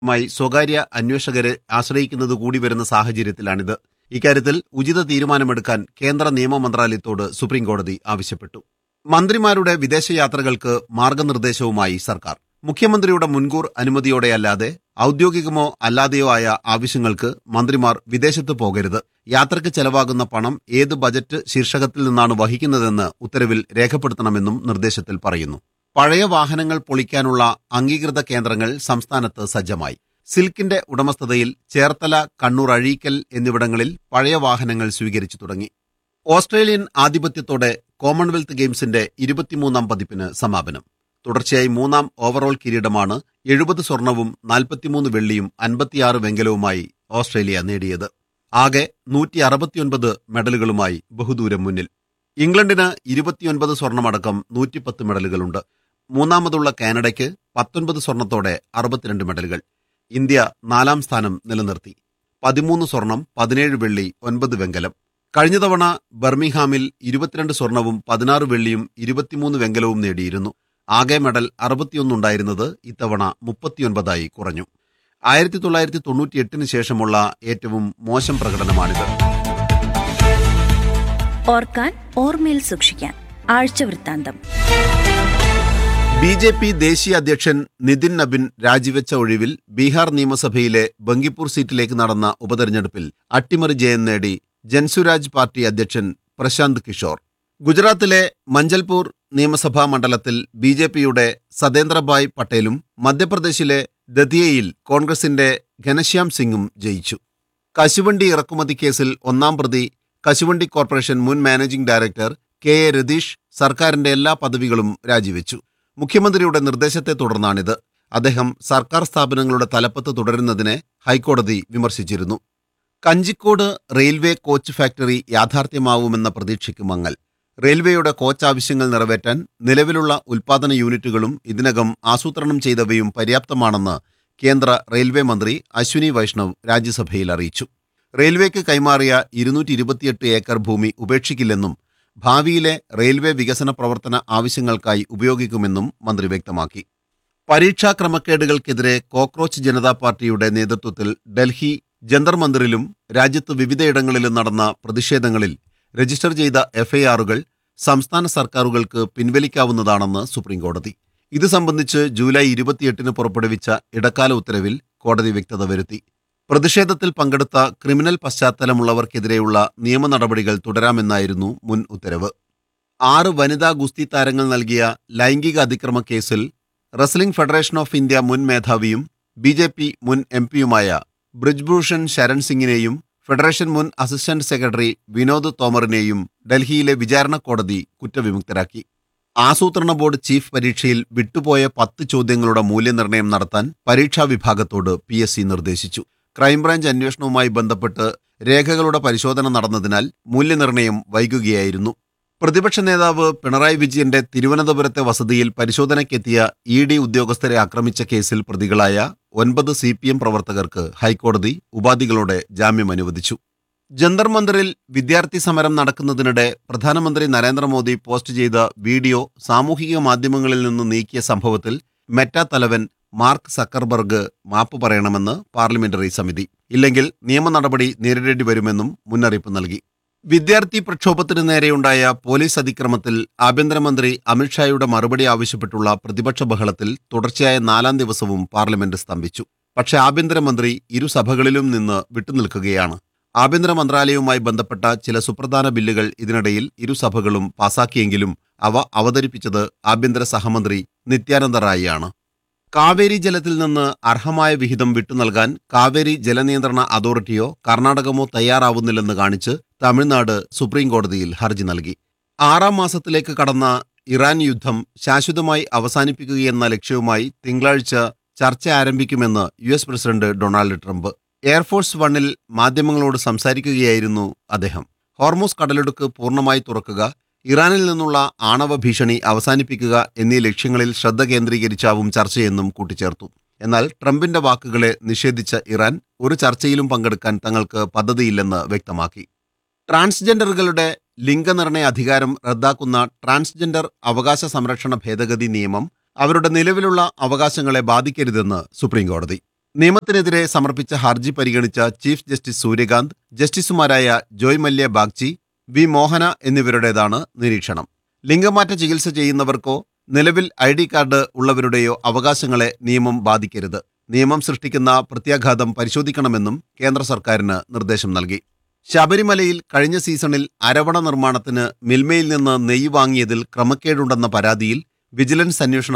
മായി സ്വകാര്യ അന്വേഷകരെ ആശ്രയിക്കുന്നത് കൂടി വരുന്ന സാഹചര്യത്തിലാണിത് ഇക്കാര്യത്തിൽ ഉചിത തീരുമാനമെടുക്കാൻ കേന്ദ്ര നിയമ മന്ത്രാലയത്തോട് സുപ്രീംകോടതി ആവശ്യപ്പെട്ടു മന്ത്രിമാരുടെ വിദേശയാത്രകൾക്ക് മാർഗനിർദ്ദേശവുമായി സർക്കാർ മുഖ്യമന്ത്രിയുടെ മുൻകൂർ അനുമതിയോടെയല്ലാതെ ഔദ്യോഗികമോ അല്ലാതെയോ ആയ ആവശ്യങ്ങൾക്ക് മന്ത്രിമാർ വിദേശത്ത് പോകരുത് യാത്രയ്ക്ക് ചെലവാകുന്ന പണം ഏത് ബജറ്റ് ശീർഷകത്തിൽ നിന്നാണ് വഹിക്കുന്നതെന്ന് ഉത്തരവിൽ രേഖപ്പെടുത്തണമെന്നും നിർദ്ദേശത്തിൽ പറയുന്നു പഴയ വാഹനങ്ങൾ പൊളിക്കാനുള്ള അംഗീകൃത കേന്ദ്രങ്ങൾ സംസ്ഥാനത്ത് സജ്ജമായി സിൽക്കിന്റെ ഉടമസ്ഥതയിൽ ചേർത്തല കണ്ണൂർ അഴീക്കൽ എന്നിവിടങ്ങളിൽ പഴയ വാഹനങ്ങൾ സ്വീകരിച്ചു തുടങ്ങി ഓസ്ട്രേലിയൻ ആധിപത്യത്തോടെ കോമൺവെൽത്ത് ഗെയിംസിന്റെ ഇരുപത്തിമൂന്നാം പതിപ്പിന് സമാപനം തുടർച്ചയായി മൂന്നാം ഓവറോൾ കിരീടമാണ് എഴുപത് സ്വർണവും നാൽപ്പത്തിമൂന്ന് വെള്ളിയും അൻപത്തിയാറ് വെങ്കലവുമായി ഓസ്ട്രേലിയ നേടിയത് ആകെ നൂറ്റി അറുപത്തിയൊൻപത് മെഡലുകളുമായി ബഹുദൂരം മുന്നിൽ ഇംഗ്ലണ്ടിന് ഇരുപത്തിയൊൻപത് സ്വർണമടക്കം നൂറ്റിപ്പത്ത് മെഡലുകളുണ്ട് മൂന്നാമതുള്ള കാനഡയ്ക്ക് പത്തൊൻപത് സ്വർണത്തോടെ അറുപത്തിരണ്ട് മെഡലുകൾ ഇന്ത്യ നാലാം സ്ഥാനം നിലനിർത്തി പതിമൂന്ന് സ്വർണം പതിനേഴ് വെള്ളി ഒൻപത് വെങ്കലം കഴിഞ്ഞ തവണ ബർമിംഗ്ഹാമിൽ ഇരുപത്തിരണ്ട് സ്വർണവും പതിനാറ് വെള്ളിയും ഇരുപത്തിമൂന്ന് വെങ്കലവും നേടിയിരുന്നു ആകെ മെഡൽ അറുപത്തിയൊന്നുണ്ടായിരുന്നത് ഇത്തവണ മുപ്പത്തിയൊൻപതായി കുറഞ്ഞു ആയിരത്തി തൊള്ളായിരത്തി തൊണ്ണൂറ്റിയെട്ടിന് ശേഷമുള്ള ഏറ്റവും മോശം പ്രകടനമാണിത് ഓർക്കാൻ ഓർമ്മയിൽ സൂക്ഷിക്കാൻ ആഴ്ച വൃത്താന്തം ബി ജെ പി ദേശീയ അധ്യക്ഷൻ നിതിൻ നബിൻ രാജിവെച്ച ഒഴിവിൽ ബീഹാർ നിയമസഭയിലെ ബങ്കിപ്പൂർ സീറ്റിലേക്ക് നടന്ന ഉപതെരഞ്ഞെടുപ്പിൽ അട്ടിമറി ജയം നേടി ജൻസുരാജ് പാർട്ടി അധ്യക്ഷൻ പ്രശാന്ത് കിഷോർ ഗുജറാത്തിലെ മഞ്ചൽപൂർ നിയമസഭാ മണ്ഡലത്തിൽ ബി ജെ പിയുടെ സതേന്ദ്രഭായ് പട്ടേലും മധ്യപ്രദേശിലെ ദതിയയിൽ കോൺഗ്രസിന്റെ ഘനശ്യാം സിംഗും ജയിച്ചു കശുവണ്ടി ഇറക്കുമതി കേസിൽ ഒന്നാം പ്രതി കശുവണ്ടി കോർപ്പറേഷൻ മുൻ managing director K A Ratheesh സർക്കാരിന്റെ എല്ലാ പദവികളും രാജിവെച്ചു മുഖ്യമന്ത്രിയുടെ നിർദ്ദേശത്തെ തുടർന്നാണിത് അദ്ദേഹം സർക്കാർ സ്ഥാപനങ്ങളുടെ തലപ്പത്ത് തുടരുന്നതിനെ ഹൈക്കോടതി വിമർശിച്ചിരുന്നു കഞ്ചിക്കോട് റെയിൽവേ കോച്ച് ഫാക്ടറി യാഥാർത്ഥ്യമാവുമെന്ന പ്രതീക്ഷയ്ക്ക് മങ്ങൽ റെയിൽവേയുടെ കോച്ച് ആവശ്യങ്ങൾ നിറവേറ്റാൻ നിലവിലുള്ള ഉൽപാദന യൂണിറ്റുകളും ഇതിനകം ആസൂത്രണം ചെയ്തവയും പര്യാപ്തമാണെന്ന് കേന്ദ്ര റെയിൽവേ മന്ത്രി അശ്വിനി വൈഷ്ണവ് രാജ്യസഭയിൽ അറിയിച്ചു റെയിൽവേക്ക് കൈമാറിയ ഇരുന്നൂറ്റി ഇരുപത്തിയെട്ട് ഏക്കർ ഭൂമി ഉപേക്ഷിക്കില്ലെന്നും ഭാവിയിലെ റെയിൽവേ വികസന പ്രവർത്തന ആവശ്യങ്ങൾക്കായി ഉപയോഗിക്കുമെന്നും മന്ത്രി വ്യക്തമാക്കി പരീക്ഷാ ക്രമക്കേടുകൾക്കെതിരെ കോക്രോച്ച് ജനതാ പാർട്ടിയുടെ നേതൃത്വത്തിൽ ഡൽഹി ജന്തർ മന്ദിറിലും രാജ്യത്ത് വിവിധയിടങ്ങളിലും നടന്ന പ്രതിഷേധങ്ങളിൽ രജിസ്റ്റർ ചെയ്ത എഫ്ഐആറുകൾ സംസ്ഥാന സർക്കാരുകൾക്ക് പിൻവലിക്കാവുന്നതാണെന്ന് സുപ്രീംകോടതി ഇത് സംബന്ധിച്ച് ജൂലൈ ഇരുപത്തിയെട്ടിന് പുറപ്പെടുവിച്ച ഇടക്കാല ഉത്തരവിൽ കോടതി വ്യക്തത വരുത്തി പ്രതിഷേധത്തിൽ പങ്കെടുത്ത ക്രിമിനൽ പശ്ചാത്തലമുള്ളവർക്കെതിരെയുള്ള നിയമ നടപടികൾ തുടരാമെന്നായിരുന്നു മുൻ ഉത്തരവ് ആറ് വനിതാ ഗുസ്തി താരങ്ങൾ നൽകിയ ലൈംഗിക അതിക്രമ കേസിൽ റെസ്ലിംഗ് ഫെഡറേഷൻ ഓഫ് ഇന്ത്യ മുൻ മേധാവിയും ബി ജെ പി മുൻ എം പിയുമായ ബ്രിജ്ഭൂഷൺ ശരൺ സിംഗിനെയും ഫെഡറേഷൻ മുൻ അസിസ്റ്റന്റ് സെക്രട്ടറി വിനോദ് തോമറിനെയും ഡൽഹിയിലെ വിചാരണ കോടതി കുറ്റവിമുക്തരാക്കി ആസൂത്രണ ബോർഡ് ചീഫ് പരീക്ഷയിൽ വിട്ടുപോയ പത്ത് ചോദ്യങ്ങളുടെ മൂല്യനിർണ്ണയം നടത്താൻ പരീക്ഷാ വിഭാഗത്തോട് പി എസ് സി നിർദ്ദേശിച്ചു ക്രൈംബ്രാഞ്ച് അന്വേഷണവുമായി ബന്ധപ്പെട്ട് രേഖകളുടെ പരിശോധന നടന്നതിനാൽ മൂല്യനിർണ്ണയം വൈകുകയായിരുന്നു പ്രതിപക്ഷ നേതാവ് പിണറായി വിജയന്റെ തിരുവനന്തപുരത്തെ വസതിയിൽ പരിശോധനയ്ക്കെത്തിയ ഇ ഡി ഉദ്യോഗസ്ഥരെ ആക്രമിച്ച കേസിൽ പ്രതികളായ ഒൻപത് സി പി എം പ്രവർത്തകർക്ക് ഹൈക്കോടതി ഉപാധികളോടെ ജാമ്യം അനുവദിച്ചു ജന്തർ മന്ദിറിൽ വിദ്യാർത്ഥി സമരം നടക്കുന്നതിനിടെ പ്രധാനമന്ത്രി നരേന്ദ്രമോദി പോസ്റ്റ് ചെയ്ത വീഡിയോ സാമൂഹിക മാധ്യമങ്ങളിൽ നിന്ന് നീക്കിയ സംഭവത്തിൽ മെറ്റ തലവൻ മാർക്ക് സക്കർബർഗ് മാപ്പ് പറയണമെന്ന് പാർലമെന്ററി സമിതി ഇല്ലെങ്കിൽ നിയമ നടപടി നേരിടേണ്ടി വരുമെന്നും മുന്നറിയിപ്പ് നൽകി വിദ്യാർത്ഥി പ്രക്ഷോഭത്തിന് നേരെയുണ്ടായ പോലീസ് അതിക്രമത്തിൽ ആഭ്യന്തരമന്ത്രി അമിത്ഷായുടെ മറുപടി ആവശ്യപ്പെട്ടുള്ള പ്രതിപക്ഷ ബഹളത്തിൽ തുടർച്ചയായ നാലാം ദിവസവും പാർലമെന്റ് സ്തംഭിച്ചു പക്ഷേ ആഭ്യന്തരമന്ത്രി ഇരുസഭകളിലും നിന്ന് വിട്ടുനിൽക്കുകയാണ് ആഭ്യന്തര മന്ത്രാലയവുമായി ബന്ധപ്പെട്ട ചില സുപ്രധാന ബില്ലുകൾ ഇതിനിടയിൽ ഇരുസഭകളും പാസാക്കിയെങ്കിലും അവ അവതരിപ്പിച്ചത് ആഭ്യന്തര സഹമന്ത്രി നിത്യാനന്ദ റായിയാണ് കാവേരി ജലത്തിൽ നിന്ന് അർഹമായ വിഹിതം വിട്ടുനൽകാൻ കാവേരി ജലനിയന്ത്രണ അതോറിറ്റിയോ കർണാടകമോ തയ്യാറാവുന്നില്ലെന്ന് കാണിച്ച് തമിഴ്നാട് സുപ്രീം കോടതിയിൽ ഹർജി നൽകി ആറാം മാസത്തിലേക്ക് കടന്ന ഇറാൻ യുദ്ധം ശാശ്വതമായി അവസാനിപ്പിക്കുകയെന്ന ലക്ഷ്യവുമായി തിങ്കളാഴ്ച ചർച്ച ആരംഭിക്കുമെന്ന് U S president Donald Trump air force വണ്ണിൽ മാധ്യമങ്ങളോട് സംസാരിക്കുകയായിരുന്നു അദ്ദേഹം ഹോർമോസ് കടലിടുക്ക് പൂർണ്ണമായി തുറക്കുക ഇറാനിൽ നിന്നുള്ള ആണവ ഭീഷണി അവസാനിപ്പിക്കുക എന്നീ ലക്ഷ്യങ്ങളിൽ ശ്രദ്ധ കേന്ദ്രീകരിച്ചാവും ചർച്ചയെന്നും കൂട്ടിച്ചേർത്തു എന്നാൽ ട്രംപിന്റെ വാക്കുകളെ നിഷേധിച്ച ഇറാൻ ഒരു ചർച്ചയിലും പങ്കെടുക്കാൻ തങ്ങൾക്ക് പദ്ധതിയില്ലെന്ന് വ്യക്തമാക്കി ട്രാൻസ്ജെൻഡറുകളുടെ ലിംഗനിർണയ അധികാരം റദ്ദാക്കുന്ന ട്രാൻസ്ജെൻഡർ അവകാശ സംരക്ഷണ ഭേദഗതി നിയമം അവരുടെ നിലവിലുള്ള അവകാശങ്ങളെ ബാധിക്കരുതെന്ന് സുപ്രീംകോടതി നിയമത്തിനെതിരെ സമർപ്പിച്ച ഹർജി പരിഗണിച്ച ചീഫ് ജസ്റ്റിസ് സൂര്യകാന്ത് ജസ്റ്റിസുമാരായ ജോയ് മല്യ ബാഗ്ചി വി മോഹന എന്നിവരുടേതാണ് നിരീക്ഷണം ലിംഗമാറ്റ ചികിത്സ ചെയ്യുന്നവർക്കോ നിലവിൽ ഐ ഡി കാർഡ് ഉള്ളവരുടെയോ അവകാശങ്ങളെ നിയമം ബാധിക്കരുത് നിയമം സൃഷ്ടിക്കുന്ന പ്രത്യാഘാതം പരിശോധിക്കണമെന്നും കേന്ദ്ര സർക്കാരിന് നിർദ്ദേശം നൽകി ശബരിമലയിൽ കഴിഞ്ഞ സീസണിൽ അരവണ നിർമ്മാണത്തിന് മിൽമയിൽ നിന്ന് നെയ്യ് വാങ്ങിയതിൽ ക്രമക്കേടുണ്ടെന്ന പരാതിയിൽ വിജിലൻസ് അന്വേഷണ